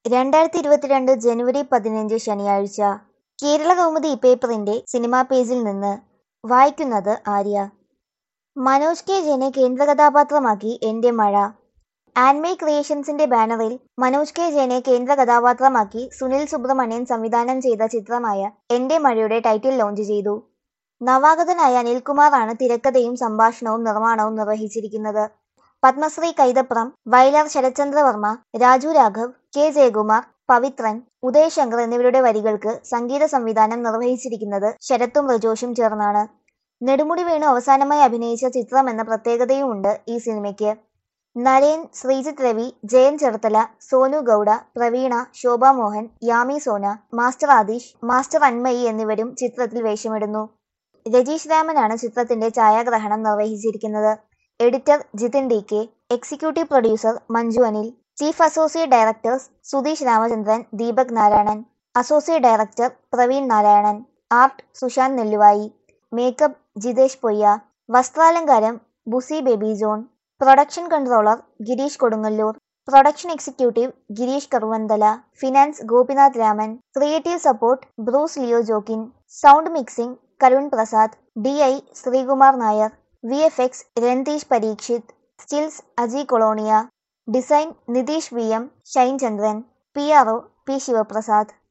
രണ്ടായിരത്തി ഇരുപത്തിരണ്ട് ജനുവരി പതിനഞ്ച് ശനിയാഴ്ച കേരള കൗമുദി പേപ്പറിന്റെ സിനിമാ പേജിൽ നിന്ന് വായിക്കുന്നത് ആര്യ മനോജ് കെ ജയനെ കേന്ദ്ര കഥാപാത്രമാക്കി എന്റെ മഴ ആൻമേ ക്രിയേഷൻസിന്റെ ബാനറിൽ മനോജ് കെ ജയനെ കേന്ദ്ര കഥാപാത്രമാക്കി സുനിൽ സുബ്രഹ്മണ്യൻ സംവിധാനം ചെയ്ത ചിത്രമായ എന്റെ മഴയുടെ ടൈറ്റിൽ ലോഞ്ച് ചെയ്തു നവാഗതനായ അനിൽകുമാറാണ് തിരക്കഥയും സംഭാഷണവും നിർമ്മാണവും നിർവഹിച്ചിരിക്കുന്നത് പത്മശ്രീ കൈതപ്രം വയലാർ ശരത്ചന്ദ്രവർമ്മ രാജു രാഘവ് കെ ജയകുമാർ പവിത്രൻ ഉദയശങ്കർ എന്നിവരുടെ വരികൾക്ക് സംഗീത സംവിധാനം നിർവഹിച്ചിരിക്കുന്നത് ശരത്തും റജോഷും ചേർന്നാണ് നെടുമുടി വേണു അവസാനമായി അഭിനയിച്ച ചിത്രം എന്ന പ്രത്യേകതയുമുണ്ട് ഈ സിനിമയ്ക്ക് നരേൻ ശ്രീജിത്ത് രവി ജയൻ ചെറുത്തല സോനു ഗൗഡ പ്രവീണ ശോഭ മോഹൻ യാമി സോന മാസ്റ്റർ ആദിഷ് മാസ്റ്റർ അന്മയി എന്നിവരും ചിത്രത്തിൽ വേഷമിടുന്നു രജീഷ് രാമനാണ് ചിത്രത്തിന്റെ ഛായാഗ്രഹണം നിർവഹിച്ചിരിക്കുന്നത് editor Jithin D K executive producer Manju Anil chief associate directors Sudheesh Ramachandran Deepak Narayanan associate director Praveen Narayanan art Sushanth Nelluvayi makeup Jithesh Poyya വസ്ത്രാലങ്കാരം Busi Baby John production controller Girish Kodungallur production executive Girish Karuvanthala finance Gopinath Raman creative support Bruce Leo Joakim sound mixing Karun Prasad D I Sreekumar Nair V F X Ranthish Parikshith stills Aji Kolonia design Nitheesh V M Shine Chandran P R O P Sivaprasad